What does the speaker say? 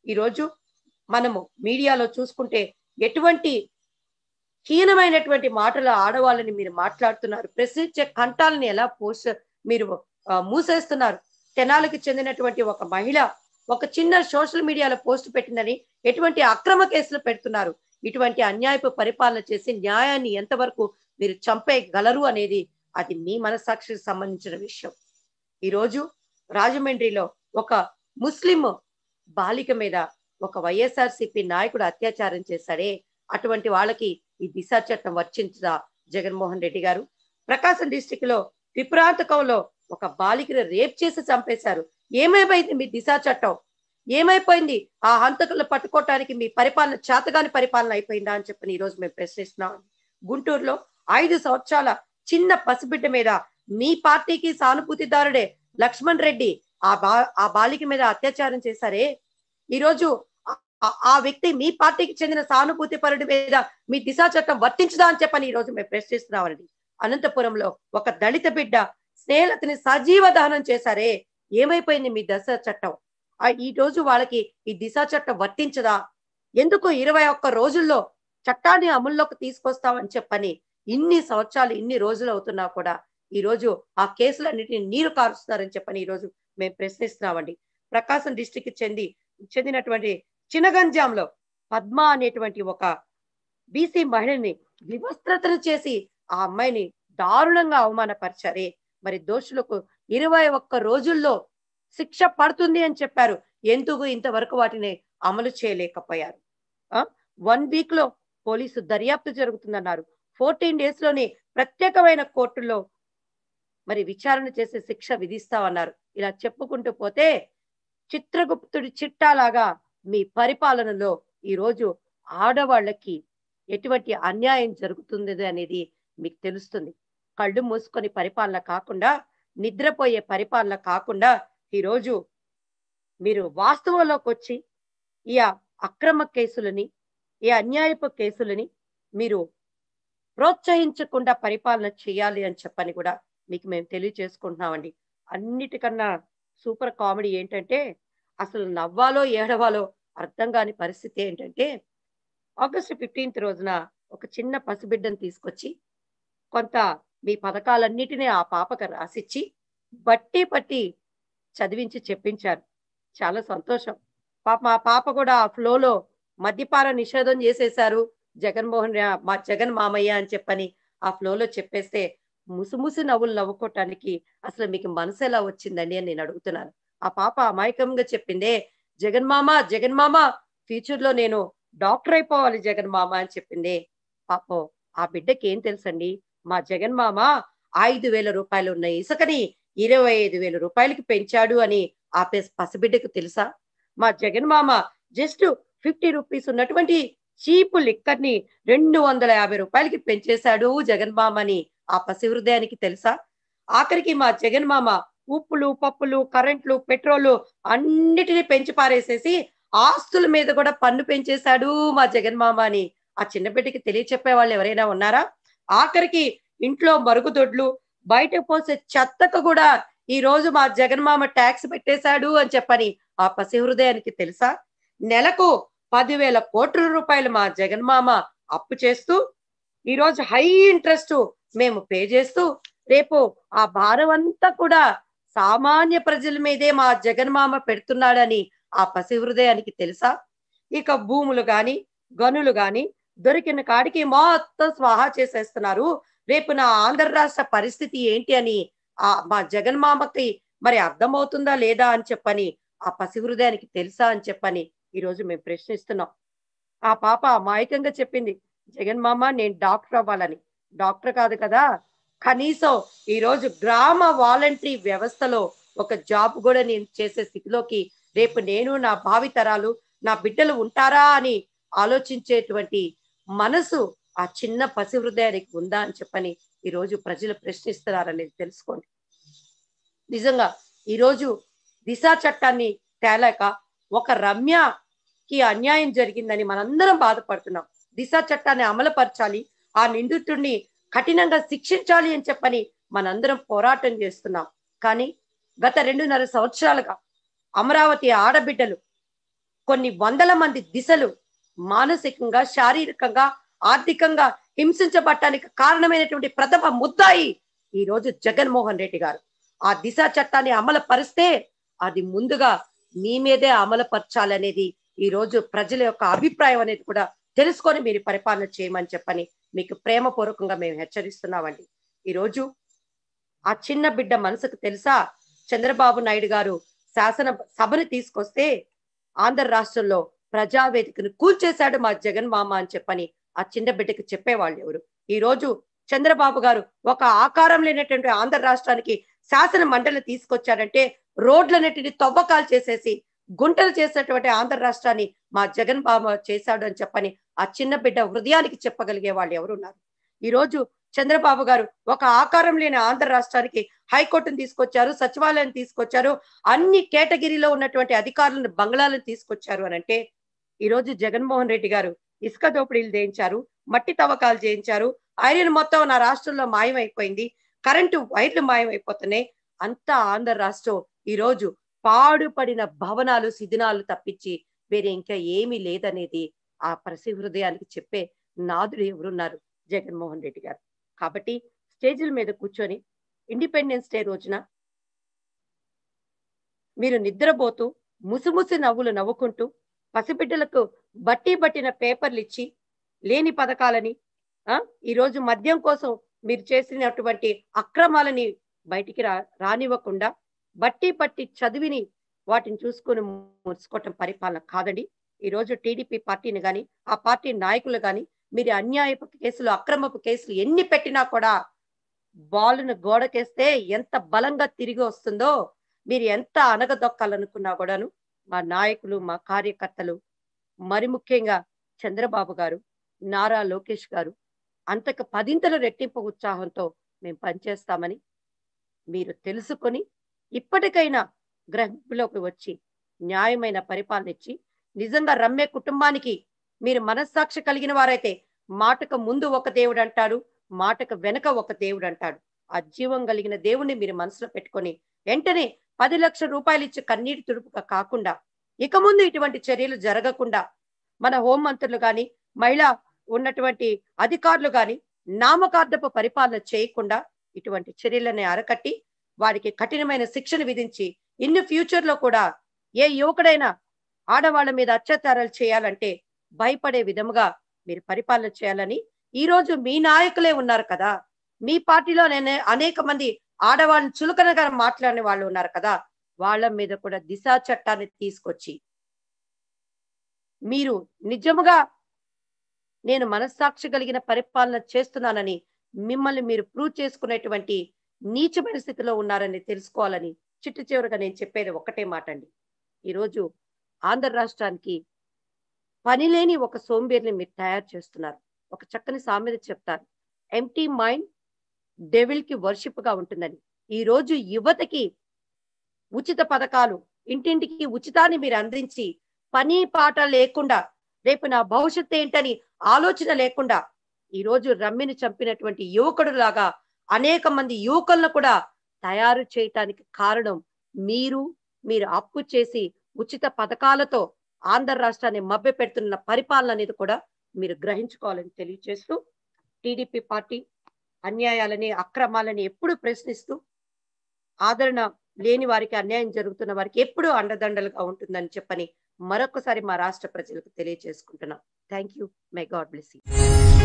ఈరోజు మనము మీడియాలో చూసుకుంటే ఎటువంటి హీనమైనటువంటి మాటలు ఆడవాళ్ళని మీరు మాట్లాడుతున్నారు ప్రశ్నించే కంఠాలని ఎలా పోస్ట్ మీరు ఆ, మూసేస్తున్నారు తెనాలికి చెందినటువంటి ఒక మహిళ ఒక చిన్న సోషల్ మీడియాలో పోస్ట్ పెట్టిందని ఎటువంటి అక్రమ కేసులు పెడుతున్నారు ఇటువంటి అన్యాయపు పరిపాలన చేసి న్యాయాన్ని ఎంతవరకు మీరు చంపేయగలరు అనేది అది మీ మనసాక్షికి సంబంధించిన విషయం ఈరోజు రాజమండ్రిలో ఒక ముస్లిం బాలిక మీద ఒక వైఎస్ఆర్సిపి నాయకుడు అత్యాచారం చేశాడే అటువంటి వాళ్ళకి ఈ దిశ చట్టం వర్తించదా జగన్మోహన్ రెడ్డి గారు ప్రకాశం డిస్టిక్ లో విప్రాంతకంలో ఒక బాలికను రేప్ చేసి చంపేశారు ఏమైపోయింది మీ దిశ చట్టం ఏమైపోయింది ఆ హంతకులను పట్టుకోవటానికి మీ పరిపాలన చేతగాని పరిపాలన అయిపోయిందా అని చెప్పని ఈ రోజు మేము ప్రశ్నిస్తున్నాం గుంటూరులో ఐదు సంవత్సరాల చిన్న పసిబిడ్డ మీద మీ పార్టీకి సానుభూతిదారుడే లక్ష్మణ్ రెడ్డి ఆ బా ఆ బాలిక మీద అత్యాచారం చేశారే ఈరోజు ఆ- ఆ- ఆ వ్యక్తి మీ పార్టీకి చెందిన సానుభూతి పరుడి మీద మీ దిశ చట్టం వర్తించదా అని చెప్పని ఈ రోజు మేము ప్రశ్నిస్తున్నామండి అనంతపురంలో ఒక దళిత బిడ్డ స్నేహితుని సజీవ దహనం చేశారే ఏమైపోయింది మీ దశ చట్టం ఆ ఈ రోజు వాళ్ళకి ఈ దిశ చట్టం వర్తించదా ఎందుకు ఇరవై ఒక్క రోజుల్లో చట్టాన్ని అమల్లోకి తీసుకొస్తామని చెప్పని ఇన్ని సంవత్సరాలు ఇన్ని రోజులు అవుతున్నా కూడా ఈ రోజు ఆ కేసులన్నిటిని నీరు కారుస్తున్నారని చెప్పని ఈ రోజు మేము ప్రశ్నిస్తున్నామండి ప్రకాశం డిస్టిక్ చెంది చెందినటువంటి చినగంజాంలో పద్మ అనేటువంటి ఒక బీసీ మహిళని వివస్త్రతను చేసి ఆ అమ్మాయిని దారుణంగా అవమానపరిచారే మరి దోషులకు ఇరవై ఒక్క రోజుల్లో శిక్ష పడుతుంది అని చెప్పారు ఎందుకు ఇంతవరకు వాటిని అమలు చేయలేకపోయారు వన్ వీక్ లో పోలీసు దర్యాప్తు జరుగుతుందన్నారు ఫోర్టీన్ డేస్ లోనే ప్రత్యేకమైన కోర్టులో మరి విచారణ చేసే శిక్ష విధిస్తామన్నారు ఇలా చెప్పుకుంటూ పోతే చిత్రగుప్తుడి చిట్టాలాగా మీ పరిపాలనలో ఈ రోజు ఆడవాళ్ళకి ఎటువంటి అన్యాయం జరుగుతుంది అనేది మీకు తెలుస్తుంది కళ్ళు మూసుకొని పరిపాలన కాకుండా నిద్రపోయే పరిపాలన కాకుండా ఈరోజు మీరు వాస్తవంలోకి వచ్చి ఈ అక్రమ కేసులని ఈ అన్యాయపు కేసులని మీరు ప్రోత్సహించకుండా పరిపాలన చేయాలి అని చెప్పని కూడా మీకు మేము తెలియజేసుకుంటున్నామండి అన్నిటికన్నా సూపర్ కామెడీ ఏంటంటే అసలు నవ్వాలో ఏడవాలో అర్థం కాని పరిస్థితి ఏంటంటే ఆగస్టు ఫిఫ్టీన్త్ రోజున ఒక చిన్న పసిబిడ్డను తీసుకొచ్చి కొంత మీ పథకాలన్నిటినీ ఆ పాపకు రాసిచ్చి బట్టి పట్టి చదివించి చెప్పించారు చాలా సంతోషం పాప మా పాప కూడా ఆ ఫ్లోలో మద్యపాన నిషేధం చేసేశారు జగన్మోహన్ రా- మా జగన్ మామయ్య అని చెప్పని ఆ ఫ్లోలో చెప్పేస్తే ముసుముసి నవ్వులు నవ్వుకోవటానికి అసలు మీకు మనసు ఎలా వచ్చిందండి అని నేను అడుగుతున్నాను ఆ పాప అమాయకంగా చెప్పిందే జగన్ మామ జగన్ మామ ఫ్యూచర్ లో నేను డాక్టర్ అయిపోవాలి జగన్ మామ అని చెప్పిందే పాపం ఆ బిడ్డకి ఏం తెలుసండి మా జగన్ మామ ఐదు వేల రూపాయలు ఉన్న ఇసుకని ఇరవై ఐదు వేల రూపాయలకి పెంచాడు అని ఆ పెస్- పసిబిడ్డకు తెలుసా మా జగన్ మామ జస్ట్ ఫిఫ్టీ రూపీస్ ఉన్నటువంటి చీపు లిక్కర్ ని రెండు వందల యాభై రూపాయలకి పెంచేశాడు జగన్ మామ అని ఆ పసి హృదయానికి తెలుసా ఆఖరికి మా జగన్ మామ ఉప్పులు పప్పులు కరెంట్లు పెట్రోలు అన్నిటిని పెంచి పారేసేసి ఆస్తుల మీద కూడా పన్ను పెంచేశాడు మా జగన్ మామ అని ఆ చిన్న బిడ్డకి తెలియచెప్పే వాళ్ళు ఎవరైనా ఉన్నారా ఆఖరికి ఇంట్లో మరుగుదొడ్లు బయటకు పోసే చెత్తకు కూడా ఈ రోజు మా జగన్ మామ ట్యాక్స్ పెట్టేశాడు అని చెప్పని ఆ పసి హృదయానికి తెలుసా నెలకు పదివేల కోట్ల రూపాయలు మా జగన్ మామ అప్పు చేస్తూ ఈ రోజు హై ఇంట్రెస్ట్ మేము పే చేస్తూ రేపు ఆ భారం అంతా కూడా సామాన్య ప్రజల మీదే మా జగన్ మామ పెడుతున్నాడని ఆ పసి హృదయానికి తెలుసా ఇక భూములు గాని గనులు గాని దొరికిన కాడికి మొత్తం స్వాహా చేసేస్తున్నారు రేపు నా ఆంధ్ర రాష్ట్ర పరిస్థితి ఏంటి అని ఆ మా జగన్ మామకి మరి అర్థమవుతుందా లేదా అని చెప్పని ఆ పసి హృదయానికి తెలుసా అని చెప్పని ఈ రోజు మేము ప్రశ్నిస్తున్నాం ఆ పాప అమాయకంగా చెప్పింది జగన్ మామ నేను డాక్టర్ అవ్వాలని డాక్టర్ కాదు కదా కనీసం ఈ రోజు గ్రామ వాలంటరీ వ్యవస్థలో ఒక జాబ్ కూడా నేను చేసే స్థితిలోకి రేపు నేను నా భావి తరాలు నా బిడ్డలు ఉంటారా అని ఆలోచించేటువంటి మనసు ఆ చిన్న పసి హృదయానికి ఉందా అని చెప్పని ఈ రోజు ప్రజలు ప్రశ్నిస్తున్నారనేది తెలుసుకోండి నిజంగా ఈ రోజు దిశ చట్టాన్ని తేలాక ఒక రమ్యకి అన్యాయం జరిగిందని మనందరం బాధపడుతున్నాం దిశ చట్టాన్ని అమలుపరచాలి ఆ నిందితుడిని కఠినంగా శిక్షించాలి అని చెప్పని మనందరం పోరాటం చేస్తున్నాం కానీ గత రెండున్నర సంవత్సరాలుగా అమరావతి ఆడబిడ్డలు కొన్ని వందల మంది దిశలు మానసికంగా శారీరకంగా ఆర్థికంగా హింసించబడటానికి కారణమైనటువంటి ప్రథమ ముద్దాయి ఈ రోజు జగన్మోహన్ రెడ్డి గారు ఆ దిశ చట్టాన్ని అమలు పరిస్తే అది ముందుగా మీ మీదే అమలు పరచాలనేది ఈ రోజు ప్రజల యొక్క అభిప్రాయం అనేది కూడా తెలుసుకొని మీరు పరిపాలన చేయమని చెప్పని మీకు ప్రేమపూర్వకంగా మేము హెచ్చరిస్తున్నామండి ఈ రోజు ఆ చిన్న బిడ్డ మనసుకు తెలుసా చంద్రబాబు నాయుడు గారు శాసన సభను తీసుకొస్తే ఆంధ్ర రాష్ట్రంలో ప్రజావేదికను కూల్చేశాడు మా జగన్ మామ అని చెప్పని ఆ చిన్న బిడ్డకి చెప్పేవాళ్ళు ఎవరు ఈ రోజు చంద్రబాబు గారు ఒక ఆకారం లేనటువంటి ఆంధ్ర రాష్ట్రానికి శాసన మండలి తీసుకొచ్చాడంటే రోడ్లన్నిటిని తవ్వకాలు చేసేసి గుంటలు చేసినటువంటి ఆంధ్ర రాష్ట్రాన్ని మా జగన్ బాబు చేశాడు అని చెప్పని ఆ చిన్న బిడ్డ హృదయానికి చెప్పగలిగే వాళ్ళు ఎవరున్నారు ఈ రోజు చంద్రబాబు గారు ఒక ఆకారం లేని ఆంధ్ర రాష్ట్రానికి హైకోర్టును తీసుకొచ్చారు సచివాలయం తీసుకొచ్చారు అన్ని కేటగిరీలో ఉన్నటువంటి అధికారులను బంగ్లాలను తీసుకొచ్చారు అని అంటే ఈ రోజు జగన్మోహన్ రెడ్డి గారు ఇసుక దోపిడీలు చేయించారు మట్టి తవ్వకాలు చేయించారు ఐరన్ మొత్తం నా రాష్ట్రంలో మాయమైపోయింది కరెంటు వైర్లు మాయమైపోతున్నాయి అంతా ఆంధ్ర రాష్ట్రం ఈ రోజు పాడుపడిన భవనాలు శిథినాలు తప్పించి వేరే ఇంకా ఏమీ లేదనేది ఆ ప్రసి హృదయానికి చెప్పే నాదుడు ఎవరున్నారు జగన్మోహన్ రెడ్డి గారు కాబట్టి స్టేజీల మీద కూర్చొని ఇండిపెండెన్స్ డే రోజున మీరు నిద్రపోతూ ముసిముసి నవ్వులు నవ్వుకుంటూ పసిబిడ్డలకు బట్టి బట్టిన పేపర్లు ఇచ్చి లేని పథకాలని ఆ ఈ రోజు మద్యం కోసం మీరు చేసినటువంటి అక్రమాలని బయటికి రా రానివ్వకుండా బట్టి పట్టి చదివిని వాటిని చూసుకొని ముడుచుకోవటం పరిపాలన కాదండి ఈ రోజు టీడీపీ పార్టీని గాని ఆ పార్టీ నాయకులు గాని మీరు అన్యాయపు కేసులు అక్రమపు కేసులు ఎన్ని పెట్టినా కూడా బాలును గోడకేస్తే ఎంత బలంగా తిరిగి వస్తుందో మీరు ఎంత అనగదొక్కాలనుకున్నా కూడాను మా నాయకులు మా కార్యకర్తలు మరి ముఖ్యంగా చంద్రబాబు గారు నారా లోకేష్ గారు అంతకు పదింతల రెట్టింపు ఉత్సాహంతో మేము పనిచేస్తామని మీరు తెలుసుకొని ఇప్పటికైనా గ్రహింపులోకి వచ్చి న్యాయమైన పరిపాలన ఇచ్చి నిజంగా రమ్య కుటుంబానికి మీరు మనస్సాక్షి కలిగిన వారైతే మాటకు ముందు ఒక దేవుడు అంటాడు మాటకు వెనక ఒక దేవుడు అంటాడు ఆ జీవం కలిగిన దేవుణ్ణి మీరు మనసులో పెట్టుకొని వెంటనే పది లక్షల రూపాయలు ఇచ్చి కన్నీటి తుడుపుగా కాకుండా ఇక ముందు ఇటువంటి చర్యలు జరగకుండా మన హోంమంత్రులు గాని మహిళా ఉన్నటువంటి అధికారులు గాని నామకార్థపు పరిపాలన చేయకుండా ఇటువంటి చర్యలని అరకట్టి వారికి కఠినమైన శిక్షను విధించి ఇన్ని ఫ్యూచర్ లో కూడా ఏ యువకుడైనా ఆడవాళ్ళ మీద అత్యాచారాలు చేయాలంటే భయపడే విధముగా మీరు పరిపాలన చేయాలని ఈ రోజు మీ నాయకులే ఉన్నారు కదా మీ పార్టీలో నేను అనేక మంది ఆడవాళ్ళని చులకనగా మాట్లాడిన వాళ్ళు ఉన్నారు కదా వాళ్ళ మీద కూడా దిశా చట్టాన్ని తీసుకొచ్చి మీరు నిజముగా నేను మనస్సాక్షి కలిగిన పరిపాలన చేస్తున్నానని మిమ్మల్ని మీరు ప్రూవ్ చేసుకునేటువంటి నీచమైన స్థితిలో ఉన్నారని తెలుసుకోవాలని చిట్టు చివరిగా నేను చెప్పేది ఒకటే మాట అండి ఈరోజు ఆంధ్ర రాష్ట్రానికి పని లేని ఒక సోంబేరిని మీరు తయారు చేస్తున్నారు ఒక చక్కని సామెత చెప్తారు ఎంటీ మైండ్ డెవిల్ కి వర్షిప్ గా ఉంటుందని ఈ రోజు యువతకి ఉచిత పథకాలు ఇంటింటికి ఉచితాన్ని మీరు అందించి పని పాట లేకుండా రేపు నా భవిష్యత్తు ఏంటని ఆలోచన లేకుండా ఈ రోజు రమ్మిని చంపినటువంటి యువకుడు లాగా అనేక మంది యువకులను కూడా తయారు చేయటానికి కారణం మీరు మీరు అప్పు చేసి ఉచిత పథకాలతో ఆంధ్ర రాష్ట్రాన్ని మభ్య పెడుతున్న పరిపాలన అనేది కూడా మీరు గ్రహించుకోవాలని తెలియజేస్తూ టీడీపీ పార్టీ అన్యాయాలని అక్రమాలని ఎప్పుడు ప్రశ్నిస్తూ ఆదరణ లేని వారికి అన్యాయం జరుగుతున్న వారికి ఎప్పుడూ అండదండలుగా ఉంటుందని చెప్పని మరొకసారి మా రాష్ట్ర ప్రజలకు తెలియజేసుకుంటున్నాం thank you may God bless you